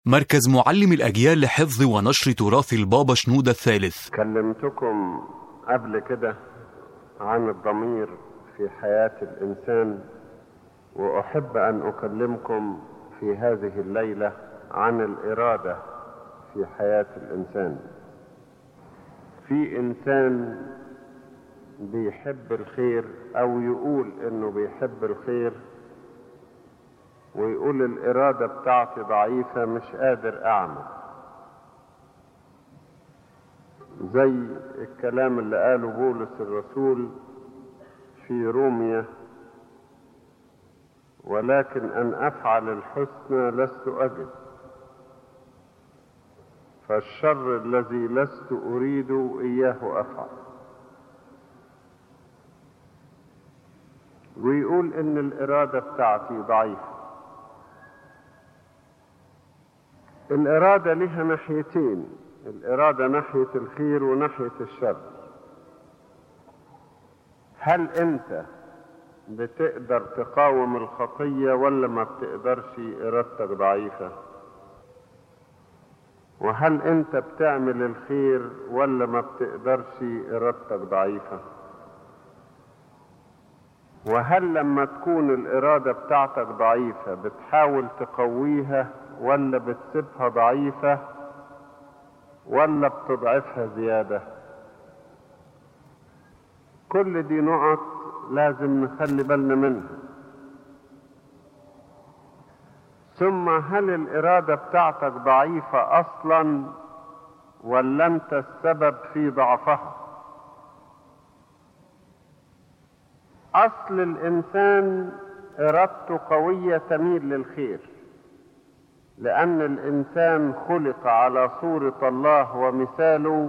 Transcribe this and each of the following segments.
مركز معلم الأجيال لحفظ ونشر تراث البابا شنودة الثالث كلمتكم قبل كده عن الضمير في حياة الإنسان وأحب أن أكلمكم في هذه الليلة عن الإرادة في حياة الإنسان في إنسان بيحب الخير أو يقول إنه بيحب الخير ويقول الإرادة بتاعتي ضعيفة مش قادر أعمل زي الكلام اللي قاله بولس الرسول في روميا ولكن أن أفعل الحسنى لست أجد فالشر الذي لست أريد إياه أفعل ويقول إن الإرادة بتاعتي ضعيفة الإرادة لها ناحيتين الإرادة ناحية الخير وناحية الشر هل أنت بتقدر تقاوم الخطية ولا ما بتقدرش إرادتك ضعيفة وهل أنت بتعمل الخير ولا ما بتقدرش إرادتك ضعيفة وهل لما تكون الإرادة بتاعتك ضعيفة بتحاول تقويها ولا بتسيبها ضعيفة ولا بتضعفها زيادة كل دي نقط لازم نخلي بالنا منها ثم هل الإرادة بتاعتك ضعيفة أصلا ولا أنت السبب في ضعفها أصل الإنسان إرادته قوية تميل للخير لأن الإنسان خلق على صورة الله ومثاله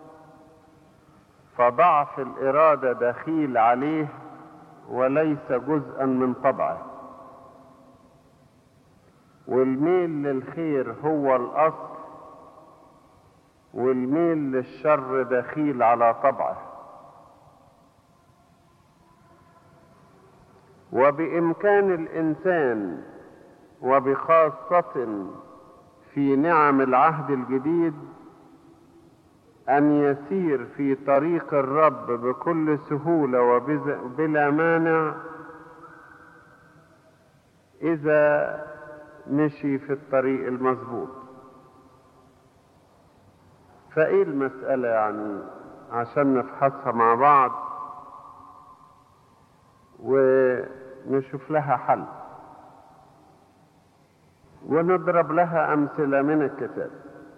فضعف الإرادة دخيل عليه وليس جزءا من طبعه والميل للخير هو الأصل والميل للشر دخيل على طبعه وبإمكان الإنسان وبخاصة في نعم العهد الجديد أن يسير في طريق الرب بكل سهولة وبلا مانع إذا مشي في الطريق المظبوط فإيه المسألة يعني عشان نفحصها مع بعض ونشوف لها حل ونضرب لها أمثلة من الكتاب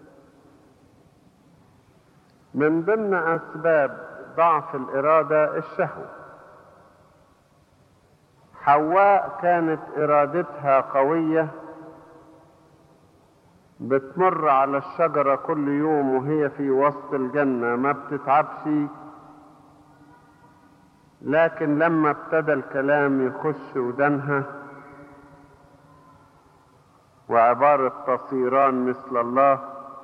من ضمن أسباب ضعف الإرادة الشهوة حواء كانت إرادتها قوية بتمر على الشجرة كل يوم وهي في وسط الجنة ما بتتعبش لكن لما ابتدى الكلام يخش ودنها وعبارة تصيران مثل الله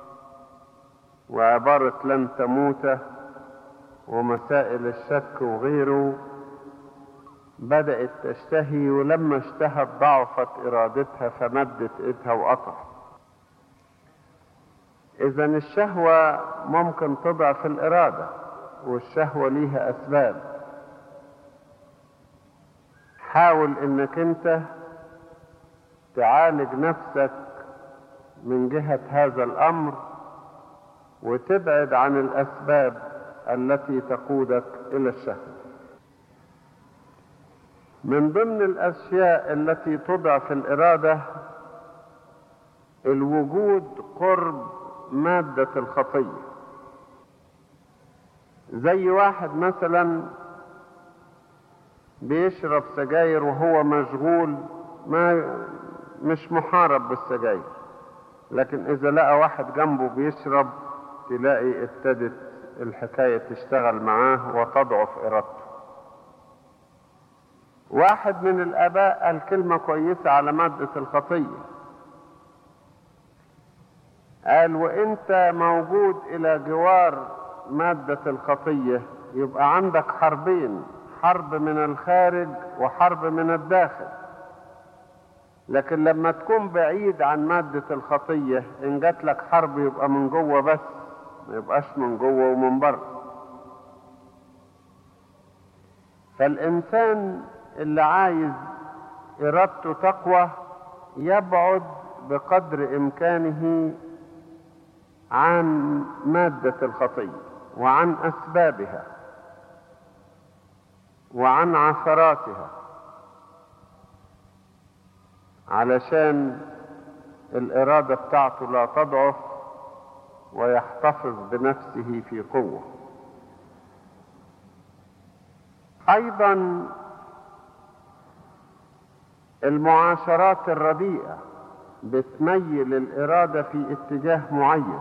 وعبارة لن تموت ومسائل الشك وغيره بدأت تشتهي ولما اشتهت ضعفت إرادتها فمدت إيدها وقطعت إذا الشهوة ممكن تضعف الإرادة والشهوة ليها أسباب حاول إنك أنت تعالج نفسك من جهة هذا الأمر وتبعد عن الأسباب التي تقودك إلى الشهوة من ضمن الأشياء التي تضعف الإرادة الوجود قرب مادة الخطية زي واحد مثلا بيشرب سجاير وهو مشغول ما مش محارب بالسجاير لكن إذا لقى واحد جنبه بيشرب تلاقي ابتدت الحكاية تشتغل معاه وتضعف إرادته واحد من الآباء قال كلمة كويسة على مادة الخطية قال وانت موجود الى جوار مادة الخطية يبقى عندك حربين حرب من الخارج وحرب من الداخل لكن لما تكون بعيد عن مادة الخطية إن جات لك حرب يبقى من جوه بس ما يبقاش من جوه ومن بره فالإنسان اللي عايز إرادته تقوى يبعد بقدر إمكانه عن مادة الخطية وعن أسبابها وعن عثراتها علشان الإرادة بتاعته لا تضعف ويحتفظ بنفسه في قوة أيضا المعاشرات الرديئة بتميل الإرادة في اتجاه معين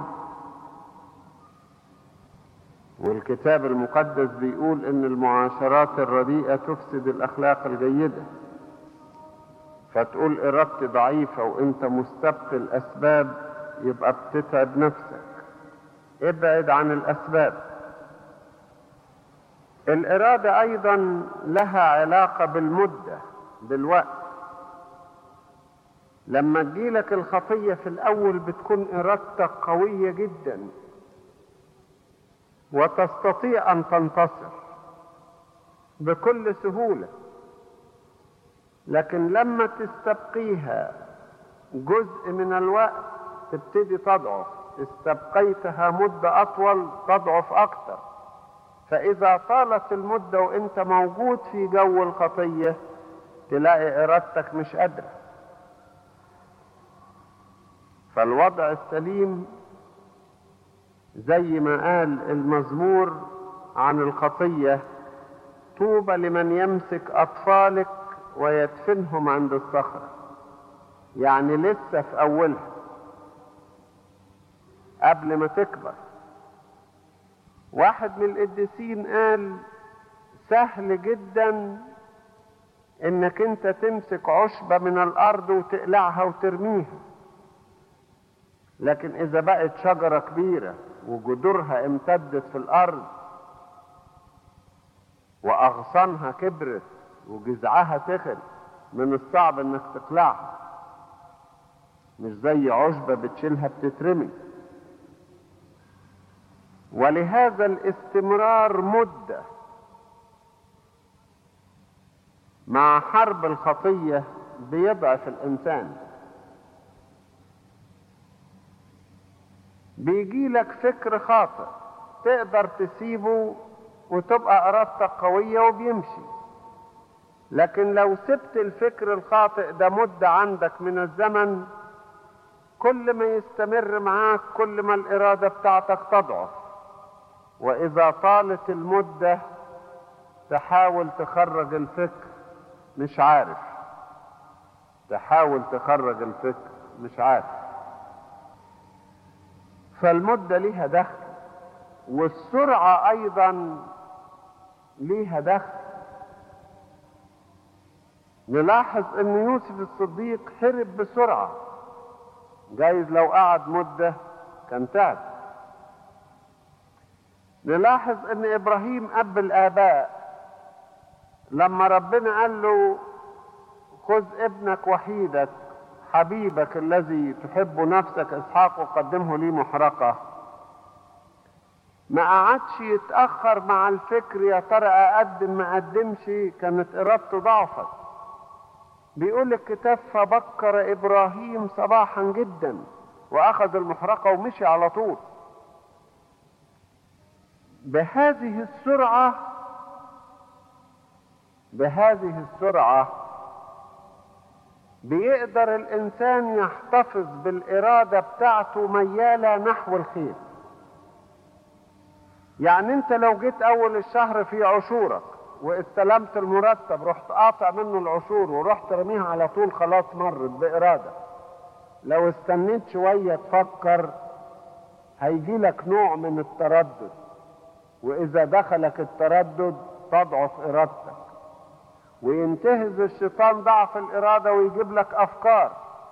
والكتاب المقدس بيقول ان المعاشرات الرديئة تفسد الاخلاق الجيدة فتقول ارادتي ضعيفة وانت مستبقي الاسباب يبقى بتتعب نفسك ابعد عن الاسباب الارادة ايضا لها علاقة بالمدة بالوقت لما تجيلك الخطية في الاول بتكون ارادتك قوية جدا وتستطيع ان تنتصر بكل سهوله لكن لما تستبقيها جزء من الوقت تبتدي تضعف استبقيتها مده اطول تضعف اكثر فاذا طالت المده وانت موجود في جو الخطيه تلاقي ارادتك مش قادره فالوضع السليم زي ما قال المزمور عن الخطية طوبى لمن يمسك أطفالك ويدفنهم عند الصخرة يعني لسه في أولها قبل ما تكبر واحد من القديسين قال سهل جدا انك انت تمسك عشبة من الارض وتقلعها وترميها لكن اذا بقت شجرة كبيرة وجذورها امتدت في الارض واغصانها كبرت وجذعها تخل من الصعب انك تقلعها مش زي عشبة بتشيلها بتترمي ولهذا الاستمرار مدة مع حرب الخطية بيضعف الإنسان بيجي لك فكر خاطئ تقدر تسيبه وتبقى ارادتك قوية وبيمشي لكن لو سبت الفكر الخاطئ ده مدة عندك من الزمن كل ما يستمر معاك كل ما الإرادة بتاعتك تضعف وإذا طالت المدة تحاول تخرج الفكر مش عارف تحاول تخرج الفكر مش عارف فالمدة ليها دخل والسرعة أيضا ليها دخل نلاحظ أن يوسف الصديق هرب بسرعة جايز لو قعد مدة كان تعب نلاحظ أن إبراهيم أب الآباء لما ربنا قال له خذ ابنك وحيدك حبيبك الذي تحب نفسك اسحاق وقدمه لي محرقه ما قعدش يتاخر مع الفكر يا ترى اقدم ما اقدمش كانت ارادته ضعفت بيقول الكتاب فبكر ابراهيم صباحا جدا واخذ المحرقه ومشي على طول بهذه السرعه بهذه السرعه بيقدر الانسان يحتفظ بالاراده بتاعته مياله نحو الخير يعني انت لو جيت اول الشهر في عشورك واستلمت المرتب رحت قاطع منه العشور ورحت رميها على طول خلاص مرت باراده لو استنيت شويه تفكر هيجي لك نوع من التردد واذا دخلك التردد تضعف ارادتك وينتهز الشيطان ضعف الإرادة ويجيب لك أفكار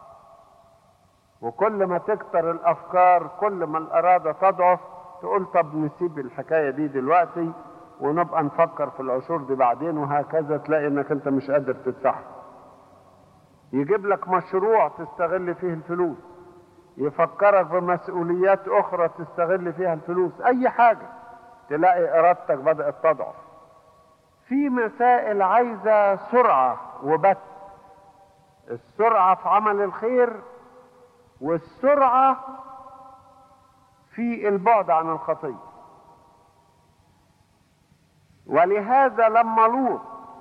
وكل ما تكتر الأفكار كل ما الإرادة تضعف تقول طب نسيب الحكاية دي دلوقتي ونبقى نفكر في العشور دي بعدين وهكذا تلاقي انك انت مش قادر تدفعها يجيب لك مشروع تستغل فيه الفلوس يفكرك بمسؤوليات أخرى تستغل فيها الفلوس أي حاجة تلاقي إرادتك بدأت تضعف في مسائل عايزة سرعة وبت السرعة في عمل الخير والسرعة في البعد عن الخطية ولهذا لما لوط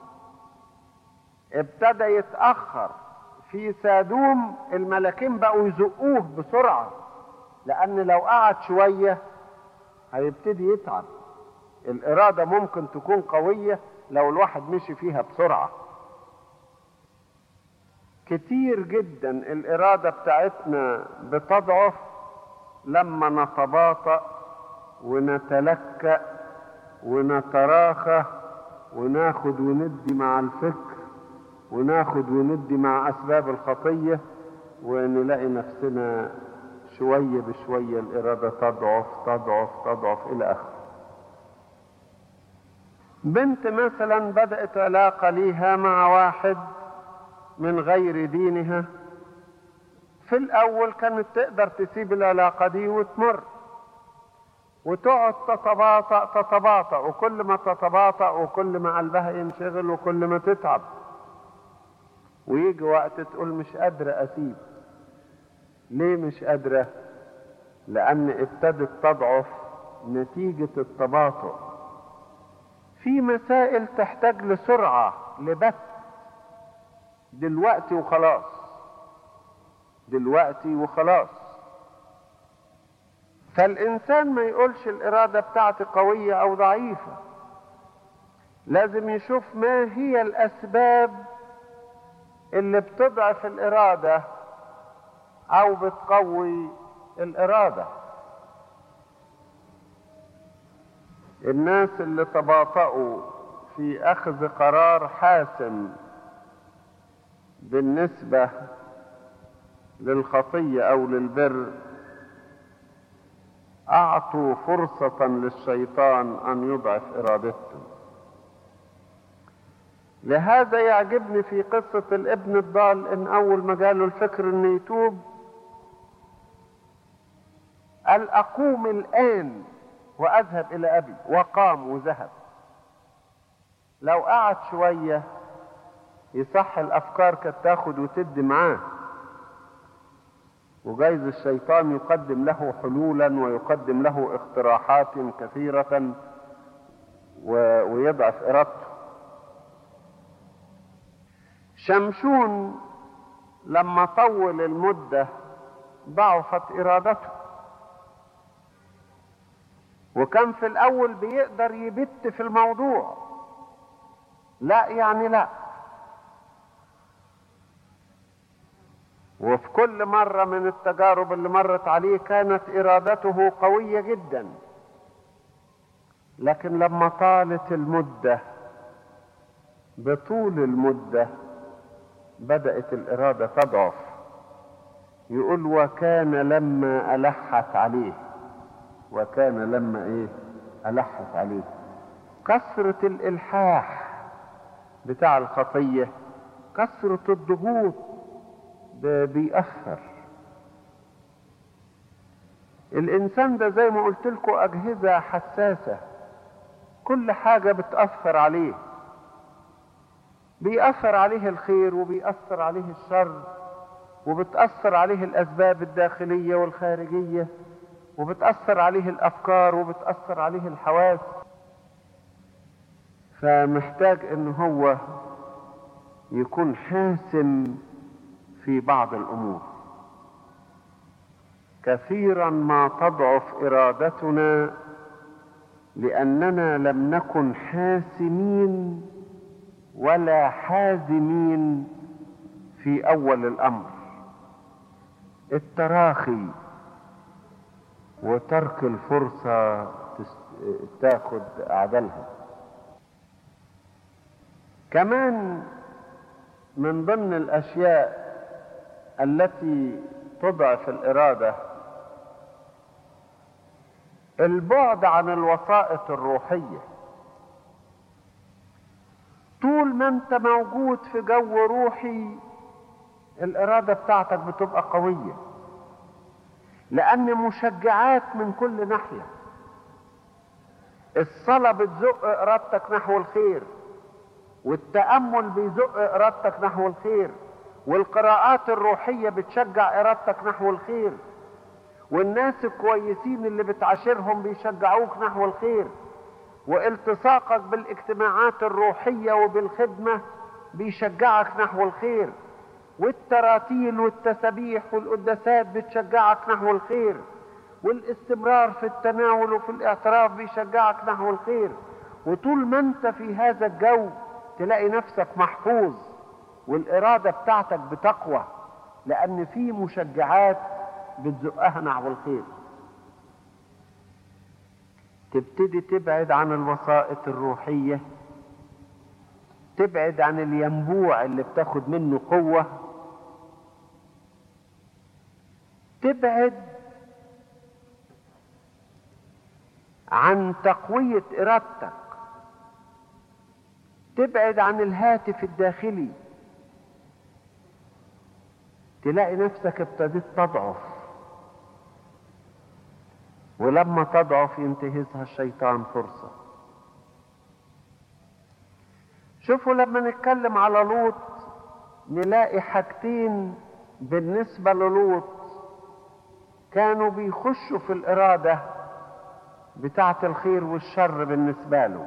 ابتدى يتأخر في سادوم الملكين بقوا يزقوه بسرعة لأن لو قعد شوية هيبتدي يتعب الإرادة ممكن تكون قوية لو الواحد مشي فيها بسرعة كتير جدا الإرادة بتاعتنا بتضعف لما نتباطأ ونتلكأ ونتراخى وناخد وندي مع الفكر وناخد وندي مع أسباب الخطية ونلاقي نفسنا شوية بشوية الإرادة تضعف تضعف تضعف إلى آخره بنت مثلا بدأت علاقة ليها مع واحد من غير دينها في الأول كانت تقدر تسيب العلاقة دي وتمر وتقعد تتباطأ تتباطأ وكل ما تتباطأ وكل ما قلبها ينشغل وكل ما تتعب ويجي وقت تقول مش قادرة أسيب ليه مش قادرة؟ لأن ابتدت تضعف نتيجة التباطؤ في مسائل تحتاج لسرعة لبت دلوقتي وخلاص دلوقتي وخلاص فالإنسان ما يقولش الإرادة بتاعتي قوية أو ضعيفة لازم يشوف ما هي الأسباب اللي بتضعف الإرادة أو بتقوي الإرادة الناس اللي تباطؤوا في أخذ قرار حاسم بالنسبة للخطية أو للبر أعطوا فرصة للشيطان أن يضعف إرادتهم لهذا يعجبني في قصة الابن الضال إن أول ما جاله الفكر إنه يتوب قال أقوم الآن وأذهب إلى أبي وقام وذهب لو قعد شوية يصح الأفكار كانت تاخد وتدي معاه وجايز الشيطان يقدم له حلولا ويقدم له اقتراحات كثيرة ويضعف إرادته شمشون لما طول المدة ضعفت إرادته وكان في الأول بيقدر يبت في الموضوع لا يعني لا وفي كل مرة من التجارب اللي مرت عليه كانت إرادته قوية جدا لكن لما طالت المدة بطول المدة بدأت الإرادة تضعف يقول وكان لما ألحت عليه وكان لما إيه ألحت عليه كثرة الإلحاح بتاع الخطية كثرة الضغوط بيأثر الإنسان ده زي ما قلت لكم أجهزة حساسة كل حاجة بتأثر عليه بيأثر عليه الخير وبيأثر عليه الشر وبتأثر عليه الأسباب الداخلية والخارجية وبتأثر عليه الأفكار وبتأثر عليه الحواس فمحتاج إن هو يكون حاسم في بعض الأمور كثيرا ما تضعف إرادتنا لأننا لم نكن حاسمين ولا حازمين في أول الأمر التراخي وترك الفرصة تاخد عدلها كمان من ضمن الأشياء التي تضعف الإرادة البعد عن الوسائط الروحية طول ما انت موجود في جو روحي الإرادة بتاعتك بتبقى قوية لأن مشجعات من كل ناحية الصلاة بتزق إرادتك نحو الخير والتأمل بيزق إرادتك نحو الخير والقراءات الروحية بتشجع إرادتك نحو الخير والناس الكويسين اللي بتعاشرهم بيشجعوك نحو الخير والتصاقك بالاجتماعات الروحية وبالخدمة بيشجعك نحو الخير والتراتيل والتسابيح والقداسات بتشجعك نحو الخير والاستمرار في التناول وفي الاعتراف بيشجعك نحو الخير وطول ما انت في هذا الجو تلاقي نفسك محفوظ والإرادة بتاعتك بتقوى لأن في مشجعات بتزقها نحو الخير تبتدي تبعد عن الوسائط الروحية تبعد عن الينبوع اللي بتاخد منه قوة تبعد عن تقوية إرادتك تبعد عن الهاتف الداخلي تلاقي نفسك ابتديت تضعف ولما تضعف ينتهزها الشيطان فرصة شوفوا لما نتكلم على لوط نلاقي حاجتين بالنسبة للوط كانوا بيخشوا في الإرادة بتاعة الخير والشر بالنسبة له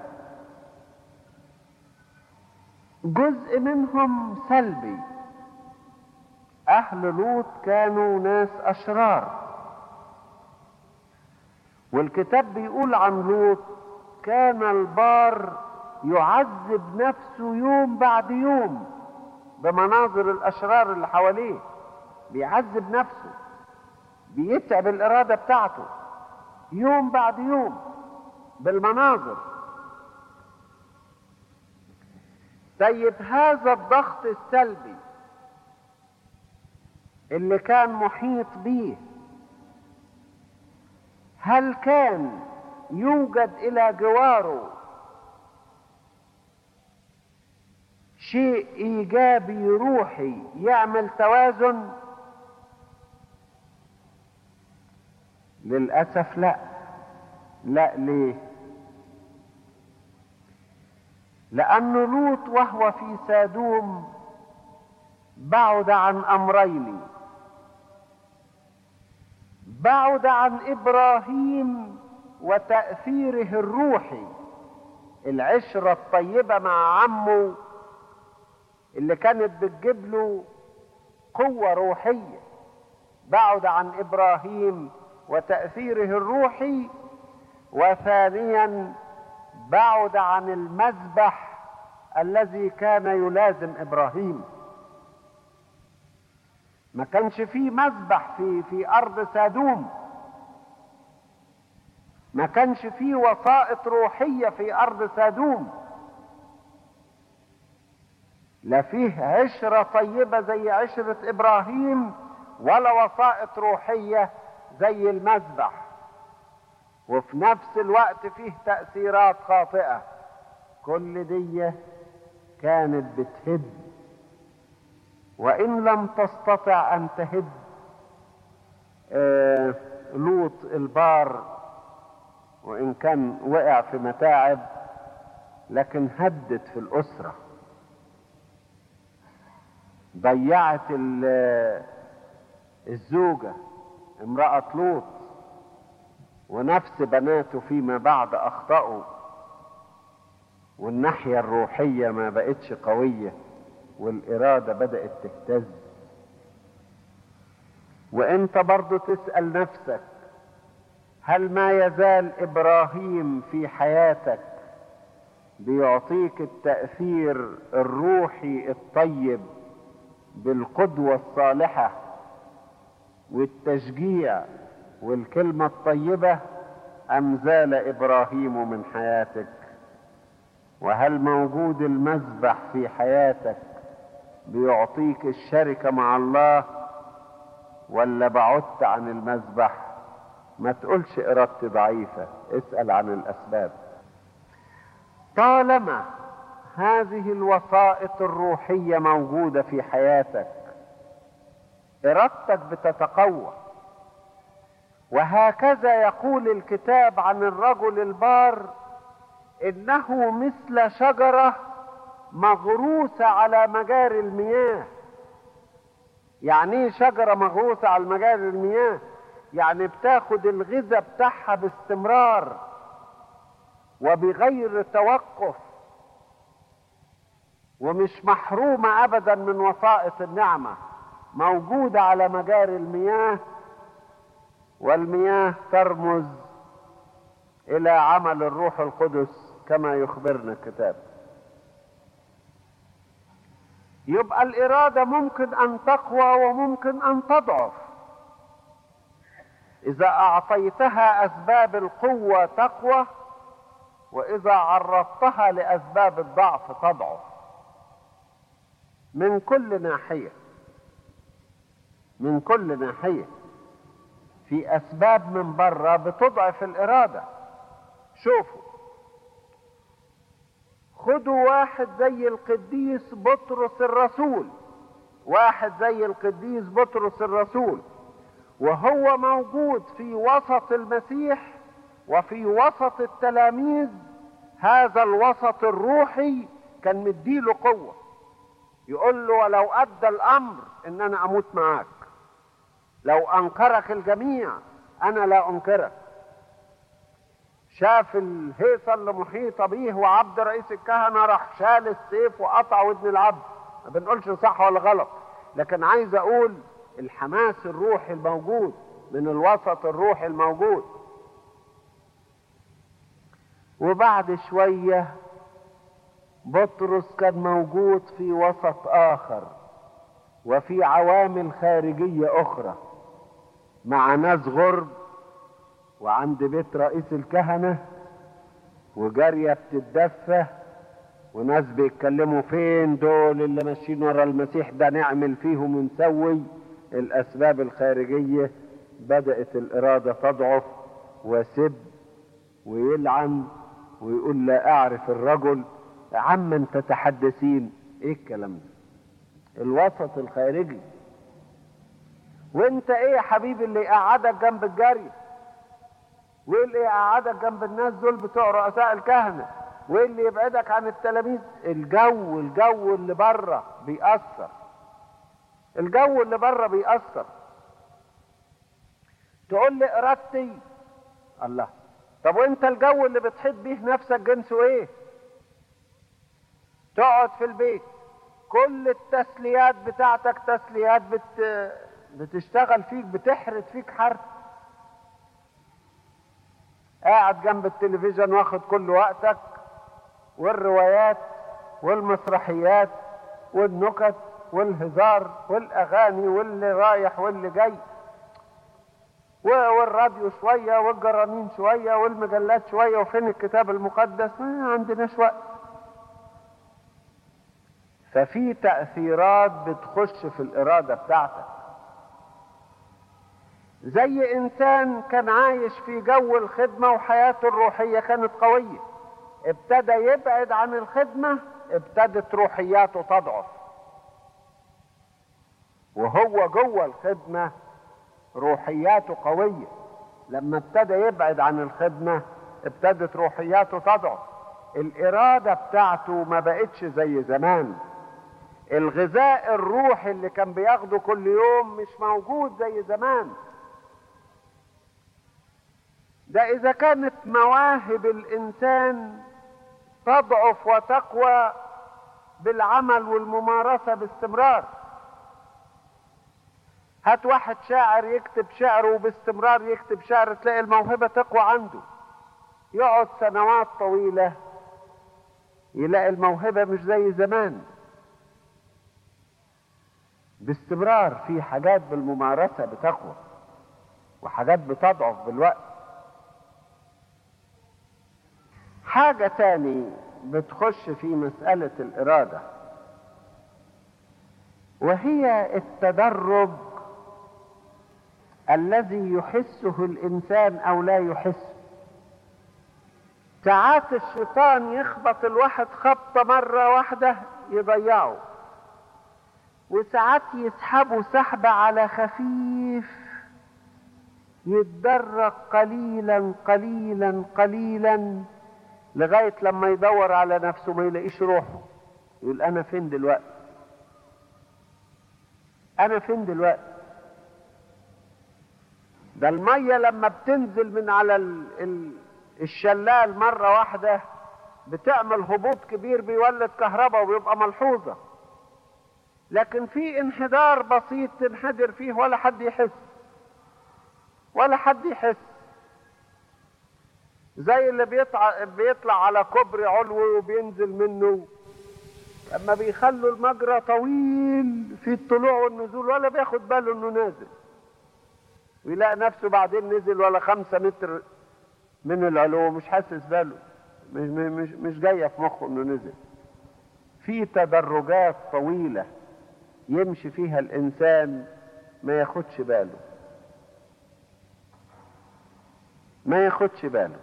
جزء منهم سلبي أهل لوط كانوا ناس أشرار والكتاب بيقول عن لوط كان البار يعذب نفسه يوم بعد يوم بمناظر الأشرار اللي حواليه بيعذب نفسه بيتعب الإرادة بتاعته يوم بعد يوم بالمناظر طيب هذا الضغط السلبي اللي كان محيط بيه هل كان يوجد الى جواره شيء ايجابي روحي يعمل توازن للاسف لا لا ليه لأن لوط وهو في سادوم بعد عن أمرين بعد عن إبراهيم وتأثيره الروحي العشرة الطيبة مع عمه اللي كانت بتجيب له قوة روحية بعد عن إبراهيم وتأثيره الروحي وثانيا بعد عن المذبح الذي كان يلازم ابراهيم ما كانش فيه مذبح في في ارض سادوم ما كانش فيه وسائط روحيه في ارض سادوم لا فيه عشره طيبه زي عشره ابراهيم ولا وسائط روحيه زي المذبح وفي نفس الوقت فيه تأثيرات خاطئة كل دي كانت بتهد وإن لم تستطع أن تهد آه لوط البار وإن كان وقع في متاعب لكن هدت في الأسرة ضيعت الزوجة امرأة لوط ونفس بناته فيما بعد اخطأوا والناحية الروحية ما بقتش قوية والإرادة بدأت تهتز وانت برضو تسأل نفسك هل ما يزال إبراهيم في حياتك بيعطيك التأثير الروحي الطيب بالقدوة الصالحة والتشجيع والكلمة الطيبة أم زال إبراهيم من حياتك وهل موجود المذبح في حياتك بيعطيك الشركة مع الله ولا بعدت عن المذبح ما تقولش إرادتي ضعيفة اسأل عن الأسباب طالما هذه الوسائط الروحية موجودة في حياتك ارادتك بتتقوى وهكذا يقول الكتاب عن الرجل البار انه مثل شجره مغروسه على مجاري المياه يعني ايه شجره مغروسه على مجاري المياه يعني بتاخد الغذاء بتاعها باستمرار وبغير توقف ومش محرومه ابدا من وسائط النعمه موجوده على مجاري المياه والمياه ترمز الى عمل الروح القدس كما يخبرنا الكتاب يبقى الاراده ممكن ان تقوى وممكن ان تضعف اذا اعطيتها اسباب القوه تقوى واذا عرضتها لاسباب الضعف تضعف من كل ناحيه من كل ناحيه في اسباب من بره بتضعف الاراده شوفوا خدوا واحد زي القديس بطرس الرسول واحد زي القديس بطرس الرسول وهو موجود في وسط المسيح وفي وسط التلاميذ هذا الوسط الروحي كان مديله قوه يقول له ولو ادى الامر ان انا اموت معاك لو انكرك الجميع انا لا انكرك شاف الهيصه اللي محيطه بيه وعبد رئيس الكهنه راح شال السيف وقطع ودن العبد ما بنقولش صح ولا غلط لكن عايز اقول الحماس الروحي الموجود من الوسط الروحي الموجود وبعد شويه بطرس كان موجود في وسط اخر وفي عوامل خارجيه اخرى مع ناس غرب وعند بيت رئيس الكهنه وجاريه بتتدفى وناس بيتكلموا فين دول اللي ماشيين ورا المسيح ده نعمل فيهم ونسوي الاسباب الخارجيه بدات الاراده تضعف وسب ويلعن ويقول لا اعرف الرجل عمن تتحدثين ايه الكلام ده الوسط الخارجي وانت ايه يا حبيبي اللي يقعدك جنب الجري وايه اللي يقعدك جنب الناس دول بتوع رؤساء الكهنه وايه اللي يبعدك عن التلاميذ الجو الجو اللي بره بيأثر الجو اللي بره بيأثر تقول لي ارادتي الله طب وانت الجو اللي بتحيط بيه نفسك جنسه ايه تقعد في البيت كل التسليات بتاعتك تسليات بت... بتشتغل فيك بتحرد فيك حرد قاعد جنب التلفزيون واخد كل وقتك والروايات والمسرحيات والنكت والهزار والاغاني واللي رايح واللي جاي والراديو شويه والجرانين شويه والمجلات شويه وفين الكتاب المقدس ما عندناش وقت ففي تأثيرات بتخش في الإرادة بتاعتك زي إنسان كان عايش في جو الخدمة وحياته الروحية كانت قوية ابتدى يبعد عن الخدمة ابتدت روحياته تضعف وهو جوه الخدمة روحياته قوية لما ابتدى يبعد عن الخدمة ابتدت روحياته تضعف الإرادة بتاعته ما بقتش زي زمان الغذاء الروحي اللي كان بياخده كل يوم مش موجود زي زمان ده اذا كانت مواهب الانسان تضعف وتقوى بالعمل والممارسه باستمرار هات واحد شاعر يكتب شعر وباستمرار يكتب شعر تلاقي الموهبه تقوى عنده يقعد سنوات طويله يلاقي الموهبه مش زي زمان باستمرار في حاجات بالممارسة بتقوى وحاجات بتضعف بالوقت حاجة تاني بتخش في مسألة الإرادة وهي التدرج الذي يحسه الإنسان أو لا يحسه ساعات الشيطان يخبط الواحد خبطة مرة واحدة يضيعه وساعات يسحبوا سحبة على خفيف يتدرج قليلا قليلا قليلا لغاية لما يدور على نفسه ما يلاقيش روحه يقول أنا فين دلوقتي أنا فين دلوقتي ده المية لما بتنزل من على ال ال الشلال مرة واحدة بتعمل هبوط كبير بيولد كهرباء وبيبقى ملحوظة لكن في انحدار بسيط تنحدر فيه ولا حد يحس ولا حد يحس زي اللي بيطلع بيطلع على كوبري علوي وبينزل منه اما بيخلوا المجرى طويل في الطلوع والنزول ولا بياخد باله انه نازل ويلاقي نفسه بعدين نزل ولا خمسة متر من العلو مش حاسس باله مش مش مش جايه في مخه انه نزل في تدرجات طويله يمشي فيها الانسان ما ياخدش باله ما ياخدش باله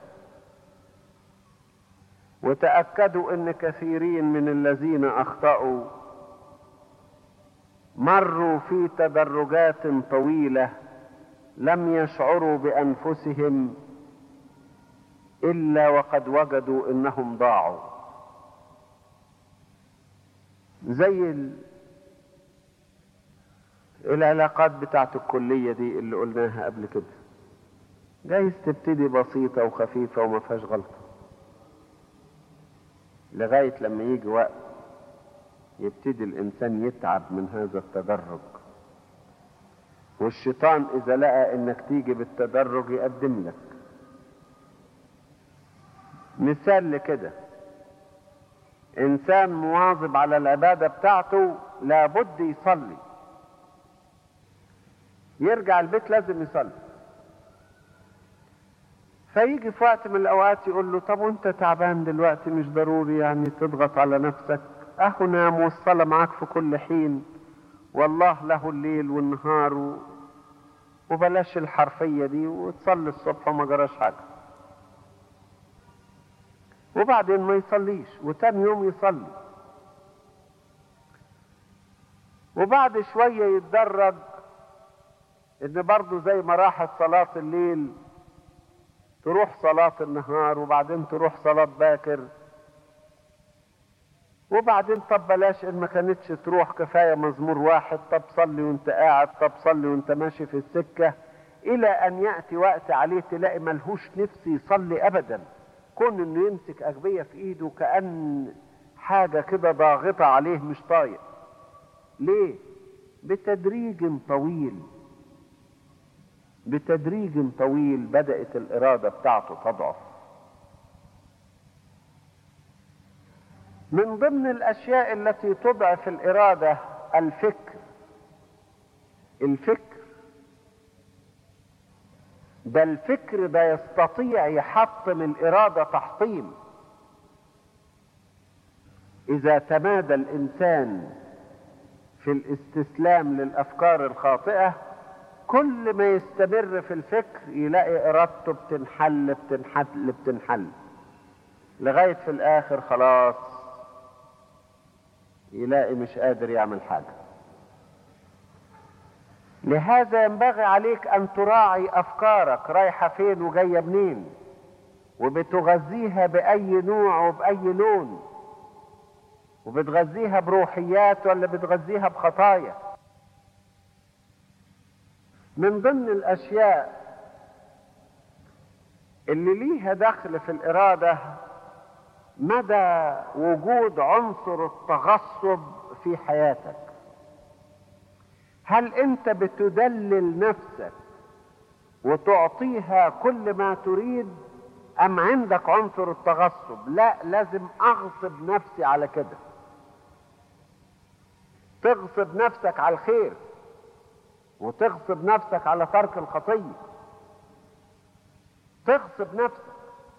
وتاكدوا ان كثيرين من الذين اخطاوا مروا في تدرجات طويله لم يشعروا بانفسهم الا وقد وجدوا انهم ضاعوا زي ال... العلاقات بتاعت الكلية دي اللي قلناها قبل كده جايز تبتدي بسيطة وخفيفة وما فيهاش غلطة لغاية لما يجي وقت يبتدي الإنسان يتعب من هذا التدرج والشيطان إذا لقى إنك تيجي بالتدرج يقدم لك مثال لكده انسان مواظب على العباده بتاعته لابد يصلي يرجع البيت لازم يصلي فيجي في وقت من الاوقات يقول له طب وانت تعبان دلوقتي مش ضروري يعني تضغط على نفسك اهو نام والصلاه معاك في كل حين والله له الليل والنهار و... وبلاش الحرفيه دي وتصلي الصبح وما جراش حاجه وبعدين ما يصليش وتاني يوم يصلي وبعد شوية يتدرج ان برضه زي ما راحت صلاة الليل تروح صلاة النهار وبعدين تروح صلاة باكر وبعدين طب بلاش ان ما كانتش تروح كفاية مزمور واحد طب صلي وانت قاعد طب صلي وانت ماشي في السكة الى ان يأتي وقت عليه تلاقي ملهوش نفس يصلي ابدا كون انه يمسك اغبية في ايده كأن حاجة كده ضاغطة عليه مش طايق ليه بتدريج طويل بتدريج طويل بدأت الإرادة بتاعته تضعف من ضمن الأشياء التي تضعف الإرادة الفكر الفكر ده الفكر ده يستطيع يحطم الإرادة تحطيم إذا تمادى الإنسان في الاستسلام للأفكار الخاطئة كل ما يستمر في الفكر يلاقي إرادته بتنحل بتنحل بتنحل لغاية في الآخر خلاص يلاقي مش قادر يعمل حاجة لهذا ينبغي عليك أن تراعي أفكارك رايحة فين وجاية منين وبتغذيها بأي نوع وبأي لون وبتغذيها بروحيات ولا بتغذيها بخطايا من ضمن الاشياء اللي ليها دخل في الاراده مدى وجود عنصر التغصب في حياتك هل انت بتدلل نفسك وتعطيها كل ما تريد ام عندك عنصر التغصب لا لازم اغصب نفسي على كده تغصب نفسك على الخير وتغصب نفسك على ترك الخطيه تغصب نفسك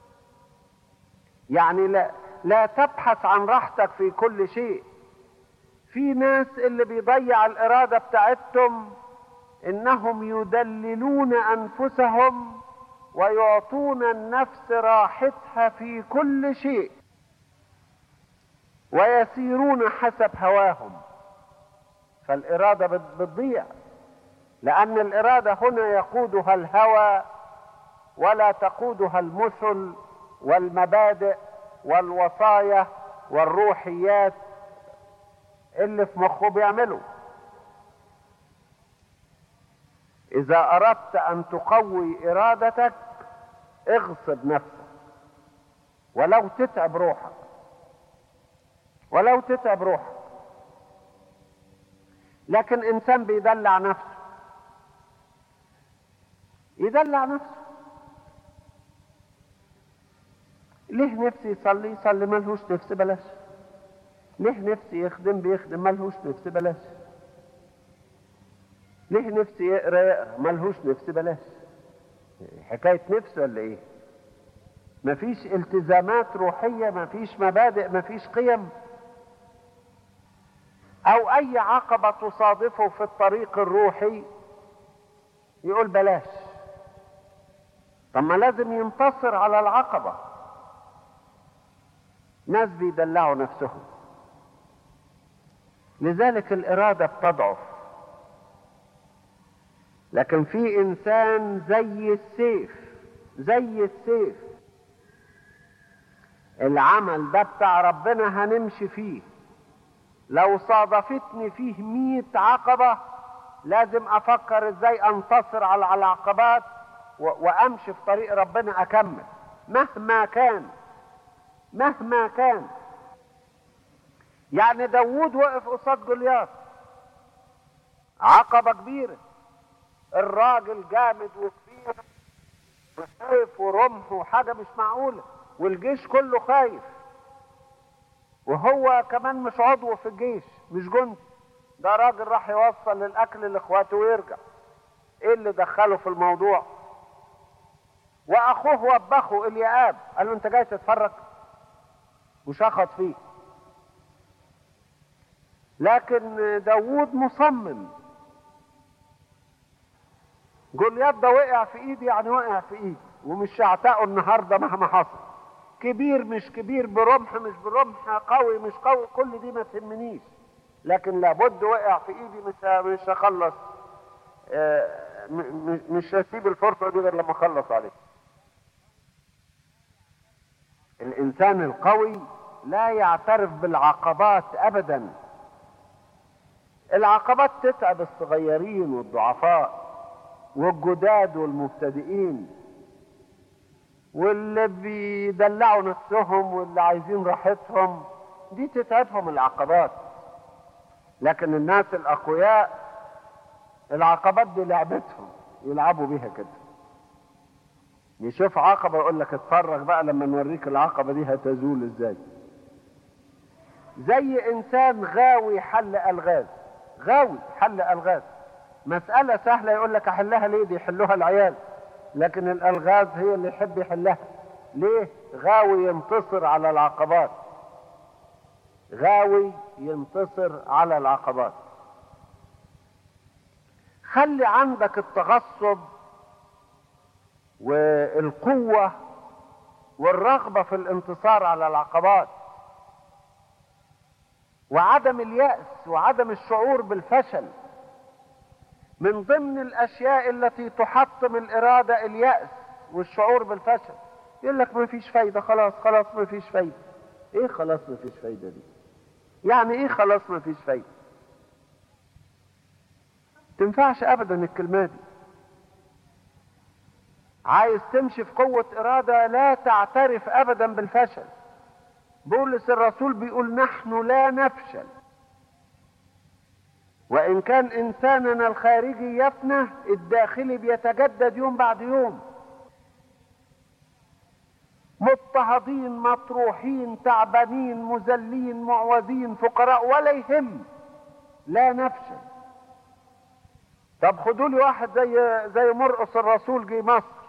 يعني لا لا تبحث عن راحتك في كل شيء في ناس اللي بيضيع الاراده بتاعتهم انهم يدللون انفسهم ويعطون النفس راحتها في كل شيء ويسيرون حسب هواهم فالإرادة بتضيع لأن الإرادة هنا يقودها الهوى ولا تقودها المثل والمبادئ والوصايا والروحيات اللي في مخه بيعمله إذا أردت أن تقوي إرادتك اغصب نفسك ولو تتعب روحك ولو تتعب روحك لكن إنسان بيدلع نفسه يدلع نفسه ليه نفسي يصلي يصلي ملهوش نفس بلاش ليه نفسي يخدم بيخدم ملهوش نفس بلاش ليه نفسي يقرا يقرا ملهوش نفس بلاش حكايه نفس ولا ايه مفيش التزامات روحيه مفيش مبادئ مفيش قيم او اي عقبه تصادفه في الطريق الروحي يقول بلاش طب ما لازم ينتصر على العقبه ناس بيدلعوا نفسهم لذلك الاراده بتضعف لكن في انسان زي السيف زي السيف العمل ده بتاع ربنا هنمشي فيه لو صادفتني فيه مية عقبة لازم أفكر إزاي أنتصر على العقبات وأمشي في طريق ربنا أكمل مهما كان مهما كان يعني داوود وقف قصاد جولياث عقبة كبيرة الراجل جامد وكبير وسيف ورمح وحاجة مش معقولة والجيش كله خايف وهو كمان مش عضو في الجيش مش جندي ده راجل راح يوصل الاكل لاخواته ويرجع ايه اللي دخله في الموضوع واخوه وبخه الياب قال له انت جاي تتفرج وشخط فيه لكن داوود مصمم جوليات ده وقع في ايدي يعني وقع في ايدي ومش هعتقه النهارده مهما حصل كبير مش كبير برمح مش برمح قوي مش قوي كل دي ما تهمنيش لكن لابد وقع في ايدي مش مش هخلص آه مش هسيب الفرصه دي غير لما اخلص عليه الانسان القوي لا يعترف بالعقبات ابدا العقبات تتعب الصغيرين والضعفاء والجداد والمبتدئين واللي بيدلعوا نفسهم واللي عايزين راحتهم دي تتعبهم العقبات لكن الناس الاقوياء العقبات دي لعبتهم يلعبوا بيها كده يشوف عقبه يقول لك اتفرج بقى لما نوريك العقبه دي هتزول ازاي زي انسان غاوي حل الغاز غاوي حل الغاز مساله سهله يقول لك احلها ليه دي يحلوها العيال لكن الالغاز هي اللي يحب يحلها ليه غاوي ينتصر على العقبات غاوي ينتصر على العقبات خلي عندك التغصب والقوة والرغبة في الانتصار على العقبات وعدم اليأس وعدم الشعور بالفشل من ضمن الاشياء التي تحطم الاراده الياس والشعور بالفشل يقول لك ما فيش فايده خلاص خلاص ما فيش فايده ايه خلاص ما فيش فايده دي يعني ايه خلاص ما فيش فايده تنفعش ابدا الكلمه دي عايز تمشي في قوة إرادة لا تعترف أبدا بالفشل بولس الرسول بيقول نحن لا نفشل وإن كان إنساننا الخارجي يفنى الداخلي بيتجدد يوم بعد يوم مضطهدين مطروحين تعبانين مذلين معوزين فقراء ولا يهم لا نفشل طب خدوا لي واحد زي زي مرقص الرسول جه مصر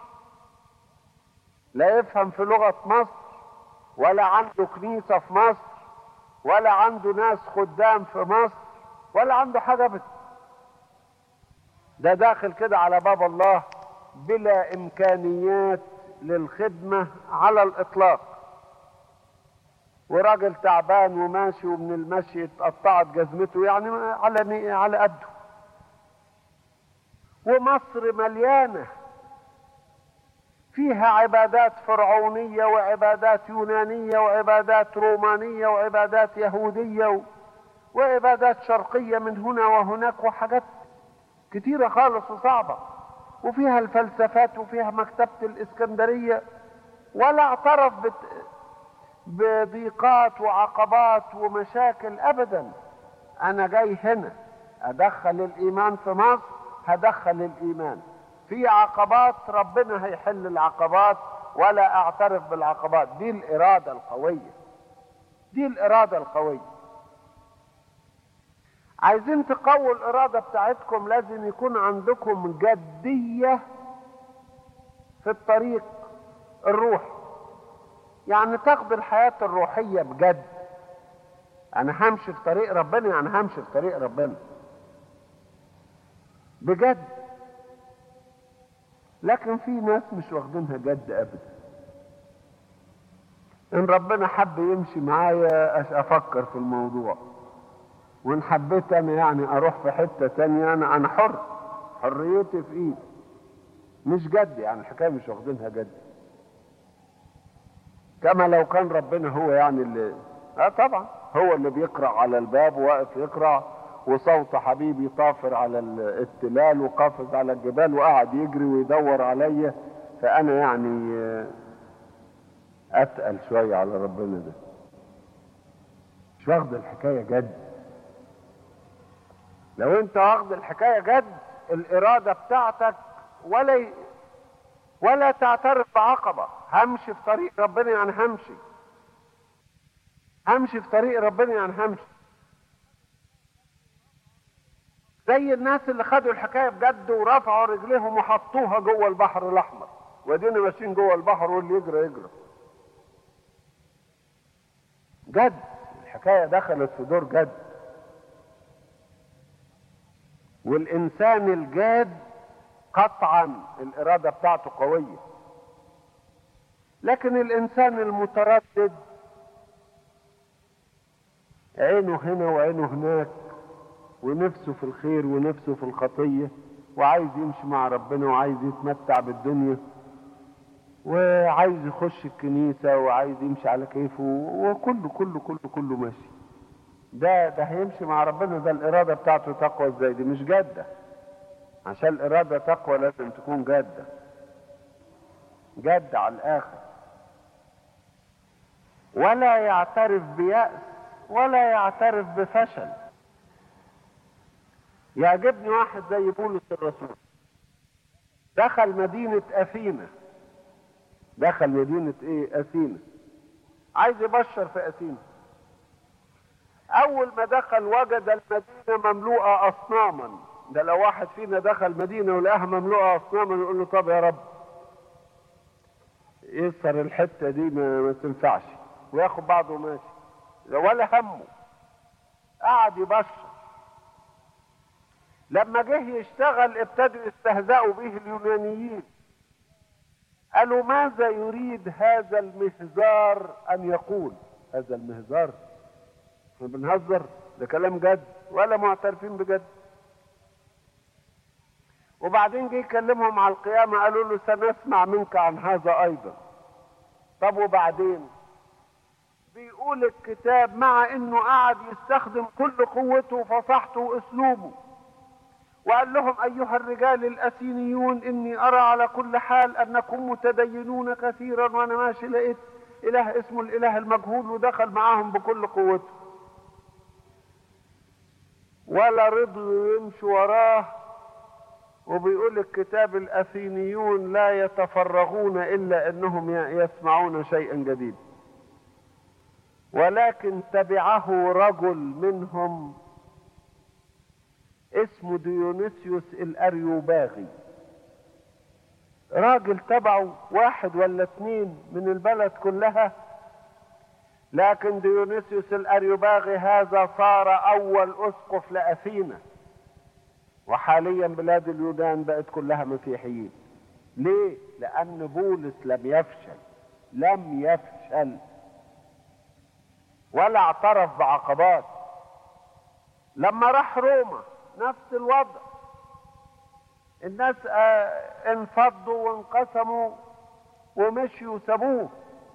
لا يفهم في لغة مصر ولا عنده كنيسة في مصر ولا عنده ناس خدام في مصر ولا عنده حاجة بس ده داخل كده على باب الله بلا إمكانيات للخدمة على الإطلاق وراجل تعبان وماشي ومن المشي اتقطعت جزمته يعني على على قده ومصر مليانه فيها عبادات فرعونيه وعبادات يونانيه وعبادات رومانيه وعبادات يهوديه وعبادات شرقيه من هنا وهناك وحاجات كتيره خالص وصعبه وفيها الفلسفات وفيها مكتبه الاسكندريه ولا اعترف بت... بضيقات وعقبات ومشاكل ابدا انا جاي هنا ادخل الايمان في مصر هدخل الايمان في عقبات ربنا هيحل العقبات ولا اعترف بالعقبات دي الاراده القويه دي الاراده القويه عايزين تقووا الاراده بتاعتكم لازم يكون عندكم جديه في الطريق الروحي يعني تاخد الحياة الروحية بجد أنا همشي في طريق ربنا يعني همشي في طريق ربنا بجد لكن في ناس مش واخدينها جد أبدا إن ربنا حب يمشي معايا أفكر في الموضوع وإن حبيت أنا يعني أروح في حتة تانية أنا أنا حر حريتي في إيدي مش جد يعني الحكاية مش واخدينها جد كما لو كان ربنا هو يعني اللي اه طبعا هو اللي بيقرا على الباب وواقف يقرا وصوت حبيبي طافر على التلال وقافز على الجبال وقعد يجري ويدور عليا فانا يعني اتقل شويه على ربنا ده مش واخد الحكايه جد لو انت واخد الحكايه جد الاراده بتاعتك ولا ولا تعترف بعقبة همشي في طريق ربنا يعني همشي همشي في طريق ربنا يعني همشي زي الناس اللي خدوا الحكاية بجد ورفعوا رجليهم وحطوها جوه البحر الأحمر وادينا ماشيين جوه البحر واللي يجري يجري جد الحكاية دخلت في دور جد والإنسان الجاد قطعا الإرادة بتاعته قوية لكن الإنسان المتردد عينه هنا وعينه هناك ونفسه في الخير ونفسه في الخطية وعايز يمشي مع ربنا وعايز يتمتع بالدنيا وعايز يخش الكنيسة وعايز يمشي على كيفه وكله كله كله كله ماشي ده ده هيمشي مع ربنا ده الإرادة بتاعته تقوى ازاي دي مش جادة عشان الإرادة تقوى لازم تكون جادة جادة على الآخر ولا يعترف بيأس ولا يعترف بفشل يعجبني واحد زي بولس الرسول دخل مدينة أثينا دخل مدينة ايه أثينا عايز يبشر في أثينا أول ما دخل وجد المدينة مملوءة أصناما ده لو واحد فينا دخل مدينة ولقاها مملوءة أصناما يقول له طب يا رب يسر الحتة دي ما, ما تنفعش وياخد بعضه وماشي ولا همه قعد يبشر لما جه يشتغل ابتدوا يستهزئوا به اليونانيين قالوا ماذا يريد هذا المهزار ان يقول هذا المهزار احنا بنهزر ده كلام جد ولا معترفين بجد وبعدين جه يكلمهم على القيامة قالوا له سنسمع منك عن هذا أيضا طب وبعدين بيقول الكتاب مع انه قعد يستخدم كل قوته وفصحته واسلوبه وقال لهم ايها الرجال الاسينيون اني ارى على كل حال انكم متدينون كثيرا وانا ماشي لقيت اله اسمه الاله المجهول ودخل معاهم بكل قوته ولا رضوا يمشوا وراه وبيقول الكتاب الاثينيون لا يتفرغون الا انهم يسمعون شيئا جديدا ولكن تبعه رجل منهم اسمه ديونيسيوس الاريوباغي راجل تبعه واحد ولا اتنين من البلد كلها لكن ديونيسيوس الاريوباغي هذا صار اول اسقف لاثينا وحاليا بلاد اليونان بقت كلها مسيحيين ليه لان بولس لم يفشل لم يفشل ولا اعترف بعقبات لما راح روما نفس الوضع الناس آه، انفضوا وانقسموا ومشيوا وسابوه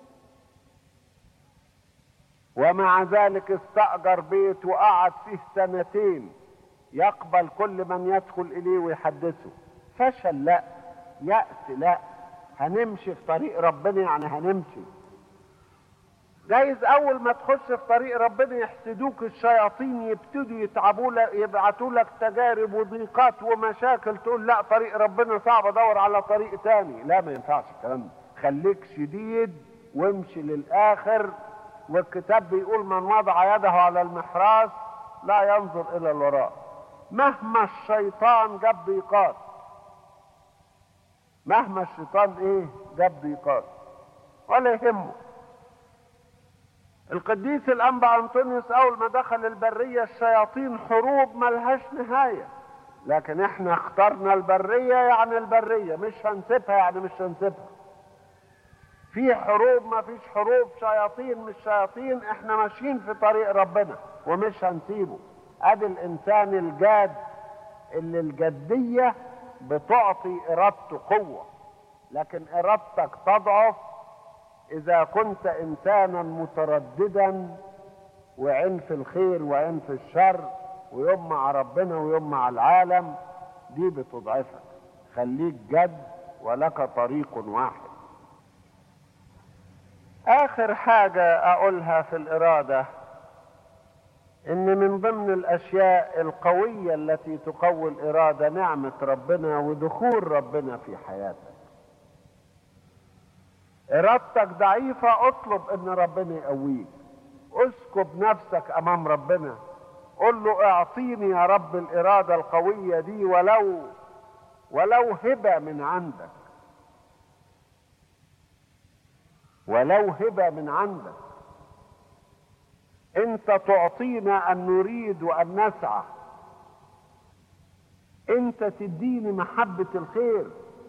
ومع ذلك استأجر بيت وقعد فيه سنتين يقبل كل من يدخل إليه ويحدثه فشل لا يأس لا هنمشي في طريق ربنا يعني هنمشي جايز اول ما تخش في طريق ربنا يحسدوك الشياطين يبتدوا يتعبوا لك يبعتوا لك تجارب وضيقات ومشاكل تقول لا طريق ربنا صعب ادور على طريق تاني لا ما ينفعش الكلام ده خليك شديد وامشي للاخر والكتاب بيقول من وضع يده على المحراث لا ينظر الى الوراء مهما الشيطان جاب ضيقات مهما الشيطان ايه جاب ضيقات ولا يهمه القديس الانبا انطونيوس اول ما دخل البريه الشياطين حروب ملهاش نهايه لكن احنا اخترنا البريه يعني البريه مش هنسيبها يعني مش هنسيبها في حروب ما فيش حروب شياطين مش شياطين احنا ماشيين في طريق ربنا ومش هنسيبه ادي الانسان الجاد اللي الجديه بتعطي ارادته قوه لكن ارادتك تضعف اذا كنت انسانا مترددا وعين في الخير وعين في الشر ويوم مع ربنا ويوم مع العالم دي بتضعفك خليك جد ولك طريق واحد اخر حاجه اقولها في الاراده ان من ضمن الاشياء القويه التي تقوي الاراده نعمه ربنا ودخول ربنا في حياتك ارادتك ضعيفه اطلب ان ربنا يقويك اسكب نفسك امام ربنا قل له اعطيني يا رب الاراده القويه دي ولو ولو هبه من عندك ولو هبه من عندك انت تعطينا ان نريد وان نسعى انت تديني محبه الخير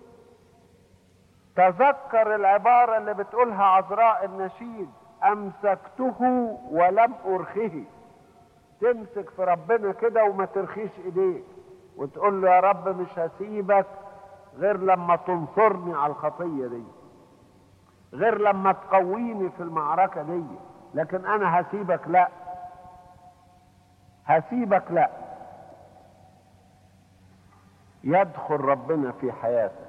تذكر العباره اللي بتقولها عذراء النشيد امسكته ولم ارخه تمسك في ربنا كده وما ترخيش ايديك وتقول له يا رب مش هسيبك غير لما تنصرني على الخطيه دي غير لما تقويني في المعركه دي لكن انا هسيبك لا هسيبك لا يدخل ربنا في حياتك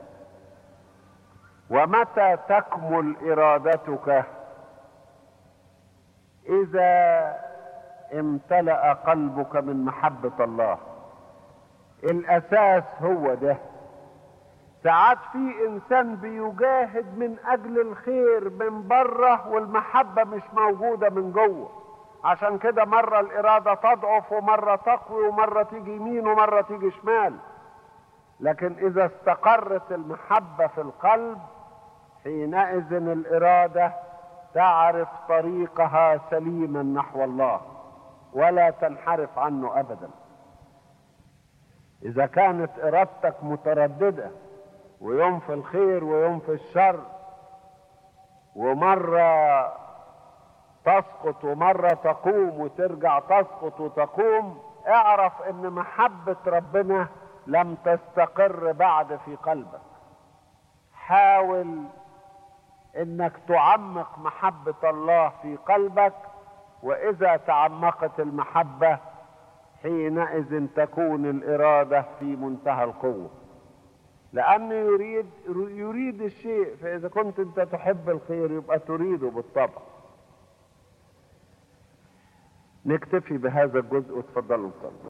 ومتى تكمل ارادتك اذا امتلأ قلبك من محبة الله الاساس هو ده ساعات في انسان بيجاهد من اجل الخير من بره والمحبة مش موجودة من جوه عشان كده مرة الارادة تضعف ومرة تقوي ومرة تيجي يمين ومرة تيجي شمال لكن اذا استقرت المحبة في القلب حينئذ الإرادة تعرف طريقها سليما نحو الله ولا تنحرف عنه أبدا إذا كانت إرادتك مترددة ويوم في الخير ويوم في الشر ومرة تسقط ومرة تقوم وترجع تسقط وتقوم اعرف ان محبة ربنا لم تستقر بعد في قلبك حاول انك تعمق محبة الله في قلبك واذا تعمقت المحبة حينئذ تكون الارادة في منتهى القوة لانه يريد يريد الشيء فاذا كنت انت تحب الخير يبقى تريده بالطبع نكتفي بهذا الجزء وتفضلوا صلوا